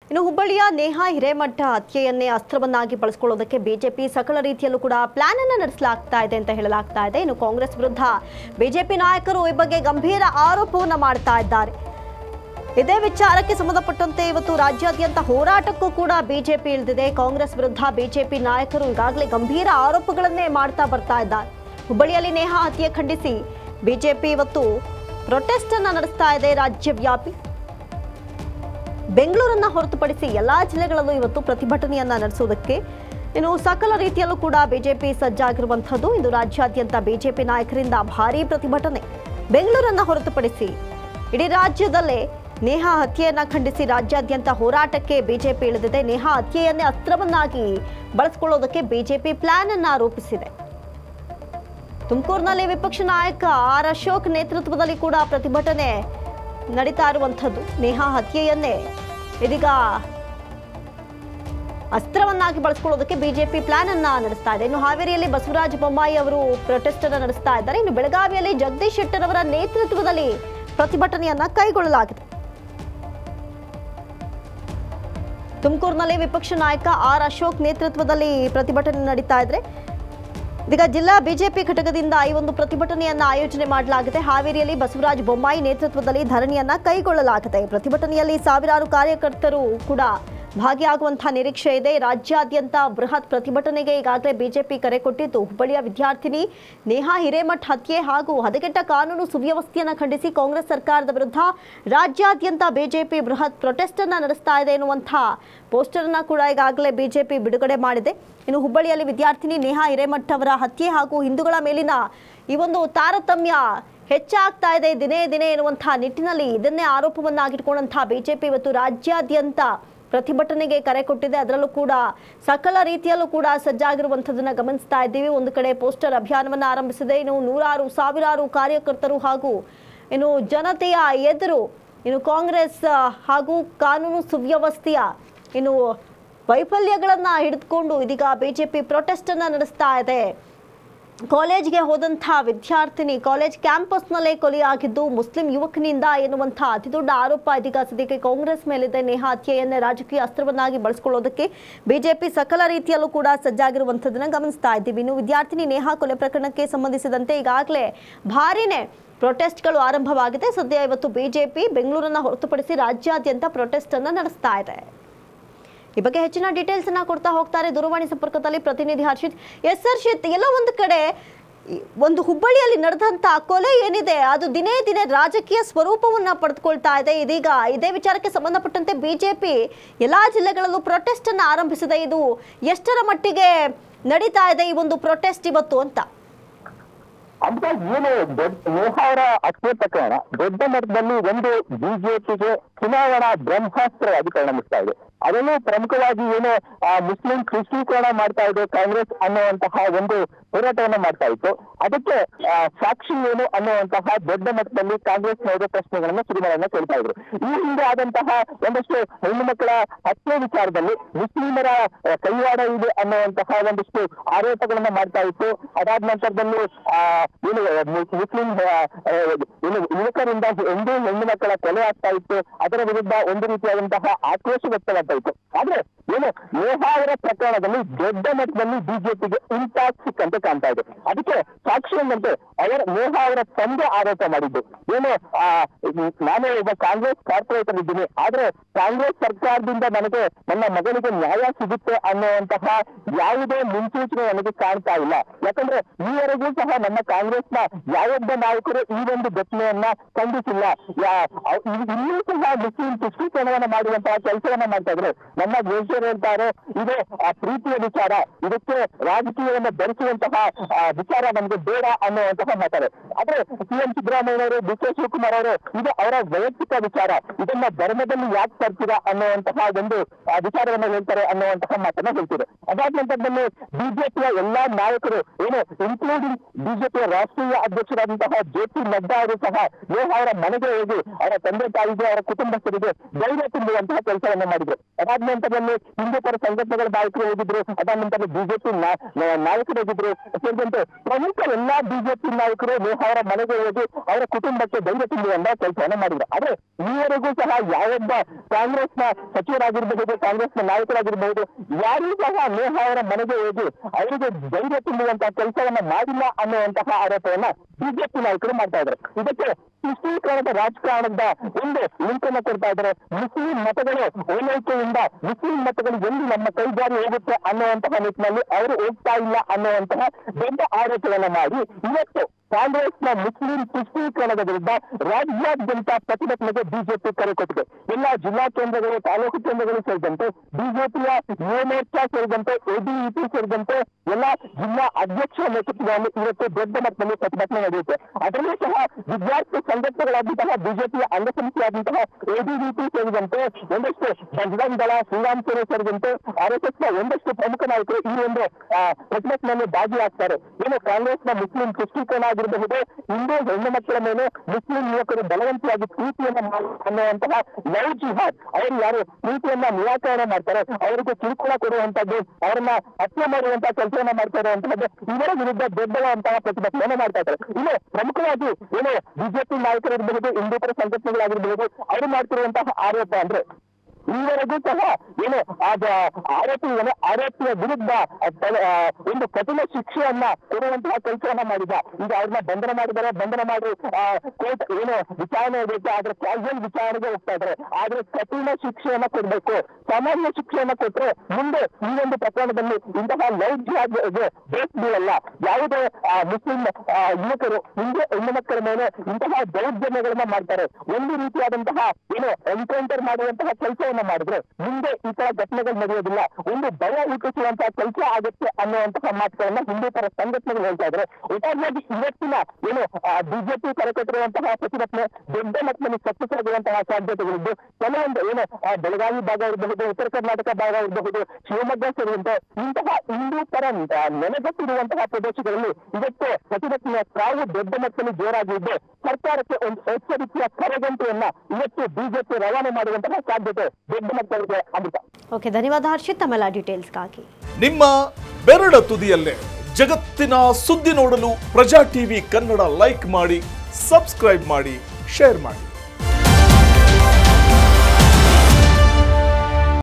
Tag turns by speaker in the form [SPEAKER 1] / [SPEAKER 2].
[SPEAKER 1] ಇನ್ನು ಹುಬ್ಬಳ್ಳಿಯ ನೇಹಾ ಹಿರೇಮಠ ಹತ್ಯೆಯನ್ನೇ ಅಸ್ತ್ರವನ್ನಾಗಿ ಬಳಸಿಕೊಳ್ಳೋದಕ್ಕೆ ಬಿಜೆಪಿ ಸಕಲ ರೀತಿಯಲ್ಲೂ ಕೂಡ ಪ್ಲಾನ್ ಅನ್ನ ನಡೆಸಲಾಗ್ತಾ ಇದೆ ಅಂತ ಹೇಳಲಾಗ್ತಾ ಇದೆ ಇನ್ನು ಕಾಂಗ್ರೆಸ್ ವಿರುದ್ಧ ಬಿಜೆಪಿ ನಾಯಕರು ಈ ಬಗ್ಗೆ ಗಂಭೀರ ಆರೋಪವನ್ನ ಮಾಡ್ತಾ ಇದ್ದಾರೆ ಇದೇ ವಿಚಾರಕ್ಕೆ ಸಂಬಂಧಪಟ್ಟಂತೆ ಇವತ್ತು ರಾಜ್ಯಾದ್ಯಂತ ಹೋರಾಟಕ್ಕೂ ಕೂಡ ಬಿಜೆಪಿ ಇಳಿದಿದೆ ಕಾಂಗ್ರೆಸ್ ವಿರುದ್ಧ ಬಿಜೆಪಿ ನಾಯಕರು ಈಗಾಗಲೇ ಗಂಭೀರ ಆರೋಪಗಳನ್ನೇ ಮಾಡ್ತಾ ಬರ್ತಾ ಇದ್ದಾರೆ ಹುಬ್ಬಳ್ಳಿಯಲ್ಲಿ ನೇಹಾ ಹತ್ಯೆ ಖಂಡಿಸಿ ಬಿಜೆಪಿ ಇವತ್ತು ಪ್ರೊಟೆಸ್ಟ್ ಅನ್ನ ನಡೆಸ್ತಾ ಇದೆ ರಾಜ್ಯವ್ಯಾಪಿ ಬೆಂಗಳೂರನ್ನ ಹೊರತುಪಡಿಸಿ ಎಲ್ಲಾ ಜಿಲ್ಲೆಗಳಲ್ಲೂ ಇವತ್ತು ಪ್ರತಿಭಟನೆಯನ್ನ ನಡೆಸುವುದಕ್ಕೆ ಇನ್ನು ಸಕಲ ರೀತಿಯಲ್ಲೂ ಕೂಡ ಬಿಜೆಪಿ ಸಜ್ಜಾಗಿರುವಂಥದ್ದು ಇಂದು ರಾಜ್ಯಾದ್ಯಂತ ಬಿಜೆಪಿ ನಾಯಕರಿಂದ ಭಾರೀ ಪ್ರತಿಭಟನೆ ಬೆಂಗಳೂರನ್ನ ಹೊರತುಪಡಿಸಿ ಇಡೀ ರಾಜ್ಯದಲ್ಲೇ ನೇಹಾ ಹತ್ಯೆಯನ್ನ ಖಂಡಿಸಿ ರಾಜ್ಯಾದ್ಯಂತ ಹೋರಾಟಕ್ಕೆ ಬಿಜೆಪಿ ಇಳಿದಿದೆ ನೇಹಾ ಹತ್ಯೆಯನ್ನೇ ಅಸ್ತ್ರವನ್ನಾಗಿ ಬಳಸಿಕೊಳ್ಳೋದಕ್ಕೆ ಬಿಜೆಪಿ ಪ್ಲಾನ್ ಅನ್ನ ರೂಪಿಸಿದೆ ತುಮಕೂರಿನಲ್ಲಿ ವಿಪಕ್ಷ ನಾಯಕ ಆರ್ ಅಶೋಕ್ ನೇತೃತ್ವದಲ್ಲಿ ಕೂಡ ಪ್ರತಿಭಟನೆ ನಡೀತಾ ಇರುವಂಥದ್ದು ನೇಹಾ ಹತ್ಯೆಯನ್ನೇ ಇದೀಗ ಅಸ್ತ್ರವನ್ನಾಗಿ ಬಳಸಿಕೊಳ್ಳೋದಕ್ಕೆ ಬಿಜೆಪಿ ಪ್ಲಾನ್ ಅನ್ನ ನಡೆಸ್ತಾ ಇದೆ ಇನ್ನು ಹಾವೇರಿಯಲ್ಲಿ ಬಸವರಾಜ ಬೊಮ್ಮಾಯಿ ಅವರು ಪ್ರೊಟೆಸ್ಟ್ ಅನ್ನ ನಡೆಸ್ತಾ ಇದ್ದಾರೆ ಇನ್ನು ಬೆಳಗಾವಿಯಲ್ಲಿ ಜಗದೀಶ್ ಶೆಟ್ಟರ್ ಅವರ ನೇತೃತ್ವದಲ್ಲಿ ಪ್ರತಿಭಟನೆಯನ್ನ ಕೈಗೊಳ್ಳಲಾಗಿದೆ ತುಮಕೂರಿನಲ್ಲಿ ವಿಪಕ್ಷ ನಾಯಕ ಆರ್ ಅಶೋಕ್ ನೇತೃತ್ವದಲ್ಲಿ ಪ್ರತಿಭಟನೆ ನಡೀತಾ ಇದ್ರೆ ಇದೀಗ ಜಿಲ್ಲಾ ಬಿಜೆಪಿ ಘಟಕದಿಂದ ಈ ಒಂದು ಪ್ರತಿಭಟನೆಯನ್ನ ಆಯೋಜನೆ ಮಾಡಲಾಗಿದೆ ಹಾವೇರಿಯಲ್ಲಿ ಬಸವರಾಜ ಬೊಮ್ಮಾಯಿ ನೇತೃತ್ವದಲ್ಲಿ ಧರಣಿಯನ್ನ ಕೈಗೊಳ್ಳಲಾಗಿದೆ ಪ್ರತಿಭಟನೆಯಲ್ಲಿ ಸಾವಿರಾರು ಕಾರ್ಯಕರ್ತರು ಕೂಡ ಭಾಗಿಯಾಗುವಂತಹ ನಿರೀಕ್ಷೆ ಇದೆ ರಾಜ್ಯಾದ್ಯಂತ ಬೃಹತ್ ಪ್ರತಿಭಟನೆಗೆ ಈಗಾಗಲೇ ಬಿಜೆಪಿ ಕರೆ ಕೊಟ್ಟಿದ್ದು ಹುಬ್ಬಳ್ಳಿಯ ವಿದ್ಯಾರ್ಥಿನಿ ನೇಹಾ ಹಿರೇಮಠ್ ಹತ್ಯೆ ಹಾಗೂ ಹದಗೆಟ್ಟ ಕಾನೂನು ಸುವ್ಯವಸ್ಥೆಯನ್ನು ಖಂಡಿಸಿ ಕಾಂಗ್ರೆಸ್ ಸರ್ಕಾರದ ವಿರುದ್ಧ ರಾಜ್ಯಾದ್ಯಂತ ಬಿಜೆಪಿ ಬೃಹತ್ ಪ್ರೊಟೆಸ್ಟ್ ಅನ್ನ ನಡೆಸ್ತಾ ಇದೆ ಎನ್ನುವಂತಹ ಪೋಸ್ಟರ್ ಅನ್ನ ಕೂಡ ಈಗಾಗಲೇ ಬಿಜೆಪಿ ಬಿಡುಗಡೆ ಮಾಡಿದೆ ಇನ್ನು ಹುಬ್ಬಳ್ಳಿಯಲ್ಲಿ ವಿದ್ಯಾರ್ಥಿನಿ ನೇಹಾ ಹಿರೇಮಠ್ ಅವರ ಹತ್ಯೆ ಹಾಗೂ ಹಿಂದೂಗಳ ಮೇಲಿನ ಈ ಒಂದು ತಾರತಮ್ಯ ಹೆಚ್ಚಾಗ್ತಾ ಇದೆ ದಿನೇ ದಿನೇ ಎನ್ನುವಂತಹ ನಿಟ್ಟಿನಲ್ಲಿ ಇದನ್ನೇ ಆರೋಪವನ್ನಾಗಿಟ್ಕೊಂಡಂತಹ ಬಿಜೆಪಿ ಇವತ್ತು ರಾಜ್ಯಾದ್ಯಂತ ಪ್ರತಿಭಟನೆಗೆ ಕರೆ ಕೊಟ್ಟಿದೆ ಅದರಲ್ಲೂ ಕೂಡ ಸಕಲ ರೀತಿಯಲ್ಲೂ ಕೂಡ ಸಜ್ಜಾಗಿರುವಂಥದ್ದನ್ನ ಗಮನಿಸ್ತಾ ಇದ್ದೀವಿ ಒಂದು ಕಡೆ ಪೋಸ್ಟರ್ ಅಭಿಯಾನವನ್ನ ಆರಂಭಿಸಿದೆ ಇನ್ನು ನೂರಾರು ಸಾವಿರಾರು ಕಾರ್ಯಕರ್ತರು ಹಾಗೂ ಇನ್ನು ಜನತೆಯ ಎದುರು ಇನ್ನು ಕಾಂಗ್ರೆಸ್ ಆ, ಹಾಗೂ ಕಾನೂನು ಸುವ್ಯವಸ್ಥೆಯ ಇನ್ನು ವೈಫಲ್ಯಗಳನ್ನ ಹಿಡಿದುಕೊಂಡು ಇದೀಗ ಬಿಜೆಪಿ ಪ್ರೊಟೆಸ್ಟ್ ಅನ್ನ ನಡೆಸ್ತಾ ಇದೆ ಕಾಲೇಜ್ಗೆ ಹೋದಂಥ ವಿದ್ಯಾರ್ಥಿನಿ ಕಾಲೇಜ್ ಕ್ಯಾಂಪಸ್ನಲ್ಲೇ ಕೊಲೆಯಾಗಿದ್ದು ಮುಸ್ಲಿಂ ಯುವಕನಿಂದ ಎನ್ನುವಂಥ ಅತಿದೊಡ್ಡ ಆರೋಪ ಇದೀಗ ಸದ್ಯಕ್ಕೆ ಕಾಂಗ್ರೆಸ್ ಮೇಲಿದೆ ನೇಹಾ ಹತ್ಯೆಯನ್ನೇ ರಾಜಕೀಯ ಅಸ್ತ್ರವನ್ನಾಗಿ ಬಳಸಿಕೊಳ್ಳೋದಕ್ಕೆ ಬಿಜೆಪಿ ಸಕಲ ರೀತಿಯಲ್ಲೂ ಕೂಡ ಸಜ್ಜಾಗಿರುವಂಥದ್ದನ್ನ ಗಮನಿಸ್ತಾ ಇದ್ದೀವಿ ಇನ್ನು ವಿದ್ಯಾರ್ಥಿನಿ ನೇಹಾ ಕೊಲೆ ಪ್ರಕರಣಕ್ಕೆ ಸಂಬಂಧಿಸಿದಂತೆ ಈಗಾಗಲೇ ಭಾರಿನೇ ಪ್ರೊಟೆಸ್ಟ್ಗಳು ಆರಂಭವಾಗಿದೆ ಸದ್ಯ ಇವತ್ತು ಬಿಜೆಪಿ ಬೆಂಗಳೂರನ್ನ ಹೊರತುಪಡಿಸಿ ರಾಜ್ಯಾದ್ಯಂತ ಪ್ರೊಟೆಸ್ಟ್ ಅನ್ನ ನಡೆಸ್ತಾ ಇದೆ ಈ ಬಗ್ಗೆ ಹೆಚ್ಚಿನ ಡೀಟೇಲ್ಸ್ ಅನ್ನ ಕೊಡ್ತಾ ಹೋಗ್ತಾರೆ ದೂರವಾಣಿ ಸಂಪರ್ಕದಲ್ಲಿ ಪ್ರತಿನಿಧಿ ಹರ್ಷಿತ್ ಎಸ್ ಹರ್ಷಿತ್ ಎಲ್ಲ ಒಂದು ಕಡೆ ಈ ಒಂದು ಹುಬ್ಬಳ್ಳಿಯಲ್ಲಿ ನಡೆದಂತ ಕೊಲೆ ಏನಿದೆ ಅದು ದಿನೇ ದಿನೇ ರಾಜಕೀಯ ಸ್ವರೂಪವನ್ನ ಪಡೆದುಕೊಳ್ತಾ ಇದೆ ಇದೀಗ ಇದೇ ವಿಚಾರಕ್ಕೆ ಸಂಬಂಧಪಟ್ಟಂತೆ ಬಿಜೆಪಿ ಎಲ್ಲಾ ಜಿಲ್ಲೆಗಳಲ್ಲೂ ಪ್ರೊಟೆಸ್ಟ್ ಅನ್ನ ಆರಂಭಿಸಿದೆ ಇದು ಎಷ್ಟರ ಮಟ್ಟಿಗೆ ನಡೀತಾ ಇದೆ ಈ ಒಂದು ಪ್ರೊಟೆಸ್ಟ್ ಇವತ್ತು ಅಂತ
[SPEAKER 2] ಅಂತ ಏನು ದೊಡ್ಡ ನೇಹಾ ಅವರ ಹತ್ಯೆ ಪ್ರಕರಣ ದೊಡ್ಡ ಮಟ್ಟದಲ್ಲಿ ಒಂದು ಬಿಜೆಪಿಗೆ ಚುನಾವಣಾ ಬ್ರಹ್ಮಾಸ್ತ್ರವಾಗಿ ಪರಿಣಮಿಸ್ತಾ ಇದೆ ಅದರಲ್ಲೂ ಪ್ರಮುಖವಾಗಿ ಏನು ಆ, ಮುಸ್ಲಿಂ ಕ್ರಿಸ್ಟೀಕರಣ ಮಾಡ್ತಾ ಇದೆ ಕಾಂಗ್ರೆಸ್ ಅನ್ನುವಂತಹ ಒಂದು ಹೋರಾಟವನ್ನ ಮಾಡ್ತಾ ಇತ್ತು ಅದಕ್ಕೆ ಆ, ಸಾಕ್ಷಿ ಏನು ಅನ್ನುವಂತಹ ದೊಡ್ಡ ಮಟ್ಟದಲ್ಲಿ ಕಾಂಗ್ರೆಸ್ನವರು ಪ್ರಶ್ನೆಗಳನ್ನ ಸುರಿಮಳನ್ನ ಕೇಳ್ತಾ ಇದ್ರು ಈ ಹಿಂದೆ ಆದಂತಹ ಒಂದಷ್ಟು ಹೆಣ್ಣು ಮಕ್ಕಳ ಹತ್ಯೆ ವಿಚಾರದಲ್ಲಿ ಮುಸ್ಲಿಮರ ಆ, ಕೈವಾಡ ಇದೆ ಅನ್ನುವಂತಹ ಒಂದಷ್ಟು ಆರೋಪಗಳನ್ನ ಮಾಡ್ತಾ ಇತ್ತು ಅದಾದ ನಂತರದಲ್ಲಿ ಆ, ಏನು ಮು- ಮುಸ್ಲಿಂ ಆ, ಆ, ಏನು ಯುವಕರಿಂದ ಒಂದು ಹೆಣ್ಣು ಮಕ್ಕಳ ಕೊಲೆ ಆಗ್ತಾ ಇತ್ತು ಅದರ ವಿರುದ್ಧ ಒಂದು ರೀತಿಯಾದಂತಹ ಆಕ್ರೋಶ ವ್ಯಕ್ತವಾಗ್ತಾ ಇತ್ತು ಆದ್ರೆ ಏನು ನೇಹಾ ಅವರ ಪ್ರಕರಣದಲ್ಲಿ ದೊಡ್ಡ ಮಟ್ಟದಲ್ಲಿ ಬಿಜೆಪಿಗೆ ಇಂಪ್ಯಾಕ್ಟ್ ಸಿಕ್ಕಂತೆ ಕಾಣ್ತಾ ಇದೆ ಅದಕ್ಕೆ ಸಾಕ್ಷಿ ಎಂದಂತೆ ಅವರ ನೇಹಾ ಅವರ ತಂದೆ ಆರೋಪ ಮಾಡಿದ್ದು ಏನು ಆ, ನಾನು ಒಬ್ಬ ಕಾಂಗ್ರೆಸ್ ಕಾರ್ಪೊರೇಟರ್ ಇದ್ದೀನಿ ಆದ್ರೆ ಕಾಂಗ್ರೆಸ್ ಸರ್ಕಾರದಿಂದ ನನಗೆ ನನ್ನ ಮಗನಿಗೆ ನ್ಯಾಯ ಸಿಗುತ್ತೆ ಅನ್ನುವಂತಹ ಯಾವುದೇ ಮುನ್ಸೂಚನೆ ನನಗೆ ಕಾಣ್ತಾ ಇಲ್ಲ ಯಾಕಂದ್ರೆ ಈವರೆಗೂ ಸಹ ನಮ್ಮ ಕಾಂಗ್ರೆಸ್ನ ಯಾವೊಬ್ಬ ನಾಯಕರು ಈ ಒಂದು ಘಟನೆಯನ್ನ ಖಂಡಿಸಿಲ್ಲ ಯಾ- ಅವ್- ಇ- ಇನ್ನೂ ಸಹ ಮುಸ್ಲಿಂ ತುಷ್ಟೀಕರಣವನ್ನ ಮಾಡುವಂತಹ ಕೆಲಸವನ್ನ ಮಾಡ್ತಾ ಇದ್ರೆ ನಮ್ಮ ದೇಶರು ಹೇಳ್ತಾರೆ ಇದು ಆ, ಪ್ರೀತಿಯ ವಿಚಾರ ಇದಕ್ಕೆ ರಾಜಕೀಯವನ್ನ ಧರಿಸುವಂತಹ ಆ, ವಿಚಾರ ನಮಗೆ ಬೇಡ ಅನ್ನುವಂತಹ ಮಾತಾರೆ ಆದ್ರೆ ಸಿಎಂ ಸಿದ್ದರಾಮಯ್ಯನವರು ಡಿ ಕೆ ಶಿವಕುಮಾರ್ ಅವರು ಇದು ಅವರ ವೈಯಕ್ತಿಕ ವಿಚಾರ ಇದನ್ನ ಧರ್ಮದಲ್ಲಿ ಯಾಕೆ ತರ್ತೀರಾ ಅನ್ನುವಂತಹ ಒಂದು ಆ, ವಿಚಾರವನ್ನ ಹೇಳ್ತಾರೆ ಅನ್ನುವಂತಹ ಮಾತನ್ನ ಹೇಳ್ತಾರೆ ಅದಾದ ನಂತರದಲ್ಲಿ ಬಿಜೆಪಿಯ ಎಲ್ಲಾ ನಾಯಕರು ಏನು ಇನ್ಕ್ಲೂಡಿಂಗ್ ಬಿಜೆಪಿಯ ರಾಷ್ಟ್ರೀಯ ಅಧ್ಯಕ್ಷರಾದಂತಹ ಜೆ ಪಿ ನಡ್ಡಾ ಅವರು ಸಹ ನೇಹಾ ಅವರ ಮನೆಗೆ ಹೋಗಿ ಅವರ ತಂದೆ ತಾಯಿಗೆ ಅವರ ಕುಟುಂಬಸ್ಥರಿಗೆ ಧೈರ್ಯ ತುಂಬುವಂತಹ ಕೆಲಸವನ್ನ ಮಾಡಿದ್ರು ಅದಾದ ನಂತರದಲ್ಲಿ ಹಿಂದೂಪರ ಸಂಘಟನೆಗಳ ನಾಯಕರು ಹೋಗಿದ್ರು ಅದಾದ ನಂತರ ಬಿಜೆಪಿ ನಾಯಕರು ಹೋಗಿದ್ರು ಸೇರಿದಂತೆ ಪ್ರಮುಖ ಎಲ್ಲಾ ಬಿಜೆಪಿ ನಾಯಕರು ನೇಹ ಅವರ ಮನೆಗೆ ಹೋಗಿ ಅವರ ಕುಟುಂಬಕ್ಕೆ ಧೈರ್ಯ ತುಂಬುವಂತ ಕೆಲಸವನ್ನ ಮಾಡಿದ್ರು ಆದ್ರೆ ಈವರೆಗೂ ಸಹ ಯಾವೊಬ್ಬ ಕಾಂಗ್ರೆಸ್ನ ಸಚಿವರಾಗಿರ್ಬಹುದು ಕಾಂಗ್ರೆಸ್ನ ನಾಯಕರಾಗಿರ್ಬಹುದು ಯಾರೂ ಸಹ ನೇಹ ಅವರ ಮನೆಗೆ ಹೋಗಿ ಅವರಿಗೆ ಧೈರ್ಯ ತುಂಬುವಂತಹ ಕೆಲಸವನ್ನ ಮಾಡಿಲ್ಲ ಅನ್ನುವಂತಹ ಆರೋಪವನ್ನ ಬಿಜೆಪಿ ನಾಯಕರು ಮಾಡ್ತಾ ಇದ್ದಾರೆ ಇದಕ್ಕೆ ತುಷ್ಟೀಕರಣದ ರಾಜಕಾರಣದ ಒಂದು ಲಿಂಕ್ ಅನ್ನ ಕೊಡ್ತಾ ಇದ್ದಾರೆ ಮುಸ್ಲಿಂ ಮತಗಳು ಓಲೈಕೆಯಿಂದ ಮುಸ್ಲಿಂ ಮತಗಳು ಎಲ್ಲಿ ನಮ್ಮ ಕೈಗಾರಿ ಹೋಗುತ್ತೆ ಅನ್ನುವಂತಹ ನಿಟ್ಟಿನಲ್ಲಿ ಅವರು ಹೋಗ್ತಾ ಇಲ್ಲ ಅನ್ನುವಂತಹ ದೊಡ್ಡ ಆರೋಪವನ್ನ ಮಾಡಿ ಇವತ್ತು ಕಾಂಗ್ರೆಸ್ನ ಮುಸ್ಲಿಂ ತುಷ್ಟೀಕರಣದ ವಿರುದ್ಧ ರಾಜ್ಯಾದ್ಯಂತ ಪ್ರತಿಭಟನೆಗೆ ಬಿಜೆಪಿ ಕರೆ ಕೊಟ್ಟಿದೆ ಎಲ್ಲ ಜಿಲ್ಲಾ ಕೇಂದ್ರಗಳು ತಾಲೂಕು ಕೇಂದ್ರಗಳು ಸೇರಿದಂತೆ ಬಿಜೆಪಿಯ ಯುವ ಮೋರ್ಚಾ ಸೇರಿದಂತೆ ಎಬಿಇಪಿ ಸೇರಿದಂತೆ ಎಲ್ಲ ಜಿಲ್ಲಾ ಅಧ್ಯಕ್ಷರ ನೇತೃತ್ವದಲ್ಲಿ ಇವತ್ತು ದೊಡ್ಡ ಮಟ್ಟದಲ್ಲಿ ಪ್ರತಿಭಟನೆ ನಡೆಯುತ್ತೆ ಅದರಲ್ಲೂ ಸಹ ವಿದ್ಯಾರ್ಥಿ ಸಂಘಟನೆಗಳಾದಂತಹ ಬಿಜೆಪಿಯ ಅಂಗಸಮಿತಿಯಾದಂತಹ ಎಬಿವಿಪಿ ಸೇರಿದಂತೆ ಒಂದಷ್ಟು ಬಜರಂಗ್ ದಳ ಶ್ರೀರಾಮ್ ಸೇನೆ ಸೇರಿದಂತೆ ಆರ್ಎಸ್ಎಸ್ ನ ಒಂದಷ್ಟು ಪ್ರಮುಖ ನಾಯಕರು ಈ ಒಂದು ಆ, ಪ್ರತಿಭಟನೆಯಲ್ಲಿ ಭಾಗಿಯಾಗ್ತಾರೆ ಏನು ಕಾಂಗ್ರೆಸ್ನ ಮುಸ್ಲಿಂ ತುಷ್ಟೀಕರಣ ಆಗಿರಬಹುದು ಹಿಂದೂ ಹೆಣ್ಣು ಮಕ್ಕಳ ಮೇಲೆ ಮುಸ್ಲಿಂ ಯುವಕರು ಬಲವಂತವಾಗಿ ಪ್ರೀತಿಯನ್ನ ಮಾಡಿ ಅನ್ನುವಂತಹ ಲವ್ ಜಿಹಾದ್ ಅವರು ಯಾರು ಪ್ರೀತಿಯನ್ನ ನಿರಾಕರಣೆ ಮಾಡ್ತಾರೆ ಅವರಿಗೆ ಕಿರುಕುಳ ಕೊಡುವಂತದ್ದು ಅವರನ್ನ ಹತ್ಯೆ ಮಾಡುವಂತಹ ಕೆಲಸವನ್ನ ಮಾಡ್ತಾ ಇರುವಂತಹದ್ದು ಇವರ ವಿರುದ್ಧ ದೊಡ್ಡದಂತಹ ಪ್ರತಿಭಟನೆಯನ್ನ ಮಾಡ್ತಾ ಇದ್ದಾರೆ ಇನ್ನು ಪ್ರಮುಖವಾಗಿ ಏನು ಬಿಜೆಪಿ ನಾಯಕರಿರಬಹುದು ಹಿಂದೂಪರ ಸಂಘಟನೆಗಳಾಗಿರಬಹುದು ಅವರು ಮಾಡ್ತಿರುವಂತಹ ಆರೋಪ ಅಂದ್ರೆ ಈವರೆಗೂ ಸಹ ಏನು ಆದ ಆರೋಪಿ ಏನು ಆರೋಪಿಯ ವಿರುದ್ಧ ಆ, ತಲೆ- ಆ, ಒಂದು ಕಠಿಣ ಶಿಕ್ಷೆಯನ್ನ ಕೊಡುವಂತಹ ಕೆಲಸವನ್ನ ಮಾಡಿದ ಈಗ ಅವ್ರನ್ನ ಬಂಧನ ಮಾಡಿದ್ದಾರೆ ಬಂಧನ ಮಾಡಿ ಕೋರ್ಟ್ ಏನು ವಿಚಾರಣೆ ಇರುತ್ತೆ ಆದ್ರೆ ಕ್ಯಾಶುವಲ್ ವಿಚಾರಣೆಗೆ ಹೋಗ್ತಾ ಇದ್ದಾರೆ ಆದ್ರೆ ಕಠಿಣ ಶಿಕ್ಷೆಯನ್ನ ಕೊಡ್ಬೇಕು ಸಾಮಾನ್ಯ ಶಿಕ್ಷೆಯನ್ನ ಕೊಟ್ರೆ ಮುಂದೆ ಈ ಒಂದು ಪ್ರಕರಣದಲ್ಲಿ ಇಂತಹ ಲವ್ ಜಿಹಾದ್ಗೆ ಬೇಸ್ ಬೀಳಲ್ಲ ಯಾವುದೇ ಆ, ಮುಸ್ಲಿಂ ಆ, ಯುವಕರು ಹಿಂದೆ ಹೆಣ್ಣು ಮಕ್ಕಳ ಮೇಲೆ ಇಂತಹ ದೌರ್ಜನ್ಯಗಳನ್ನ ಮಾಡ್ತಾರೆ ಒಂದು ರೀತಿಯಾದಂತಹ ಏನು ಎನ್ಕೌಂಟರ್ ಮಾಡುವಂತಹ ಕೆಲಸವನ್ನ ಮಾಡಿದ್ರೆ ಮುಂದೆ ಈ ತರ ಘಟನೆಗಳು ನಡೆಯೋದಿಲ್ಲ ಒಂದು ಭಯ ಹುಟ್ಟಿಸುವಂತಹ ಕೆಲಸ ಆಗುತ್ತೆ ಅನ್ನುವಂತಹ ಮಾತುಗಳನ್ನ ಹಿಂದೂ ಪರ ಸಂಘಟನೆಗಳು ಹೇಳ್ತಾ ಇದ್ದಾರೆ ಒಟ್ಟಾರೆಯಾಗಿ ಇವತ್ತಿನ ಏನು ಬಿಜೆಪಿ ಕರೆಕೊಟ್ಟಿರುವಂತಹ ಪ್ರತಿಭಟನೆ ದೊಡ್ಡ ಮಟ್ಟದಲ್ಲಿ ಸಕ್ಸಸ್ ಆಗುವಂತಹ ಸಾಧ್ಯತೆಗಳಿದ್ದು ಕೆಲವೊಂದು ಏನು ಆ, ಬೆಳಗಾವಿ ಭಾಗ ಇರಬಹುದು ಉತ್ತರ ಕರ್ನಾಟಕ ಭಾಗ ಇರಬಹುದು ಶಿವಮೊಗ್ಗ ಸೇರಿದಂತೆ ಇಂತಹ ಹಿಂದೂ ಪರ ಆ, ನೆಲೆಗೊತ್ತಿರುವಂತಹ ಪ್ರದೇಶಗಳಲ್ಲಿ ಇವತ್ತು ಪ್ರತಿಭಟನೆಯ ಕಾವು ದೊಡ್ಡ ಮಟ್ಟದಲ್ಲಿ ಜೋರಾಗಿದ್ದು ಸರ್ಕಾರಕ್ಕೆ ಒಂದು ಎಚ್ಚರಿಕೆಯ ಕರೆಗಂಟೆಯನ್ನ ಇವತ್ತು ಬಿಜೆಪಿ ರವಾನೆ ಮಾಡುವಂತಹ ಸಾಧ್ಯತೆ ದೊಡ್ಡ ಮಟ್ಟದಲ್ಲಿದೆ ಅಮೃತ
[SPEAKER 1] ಓಕೆ ಧನ್ಯವಾದ ಹರ್ಷಿತ್ ತಮ್ಮೆಲ್ಲ ಡೀಟೇಲ್ಸ್ಗಾಗಿ
[SPEAKER 3] ನಿಮ್ಮ ಬೆರಳ ತುದಿಯಲ್ಲೇ ಜಗತ್ತಿನ ಸುದ್ದಿ ನೋಡಲು ಪ್ರಜಾ ಟಿವಿ ಕನ್ನಡ ಲೈಕ್ ಮಾಡಿ ಸಬ್ಸ್ಕ್ರೈಬ್ ಮಾಡಿ ಶೇರ್ ಮಾಡಿ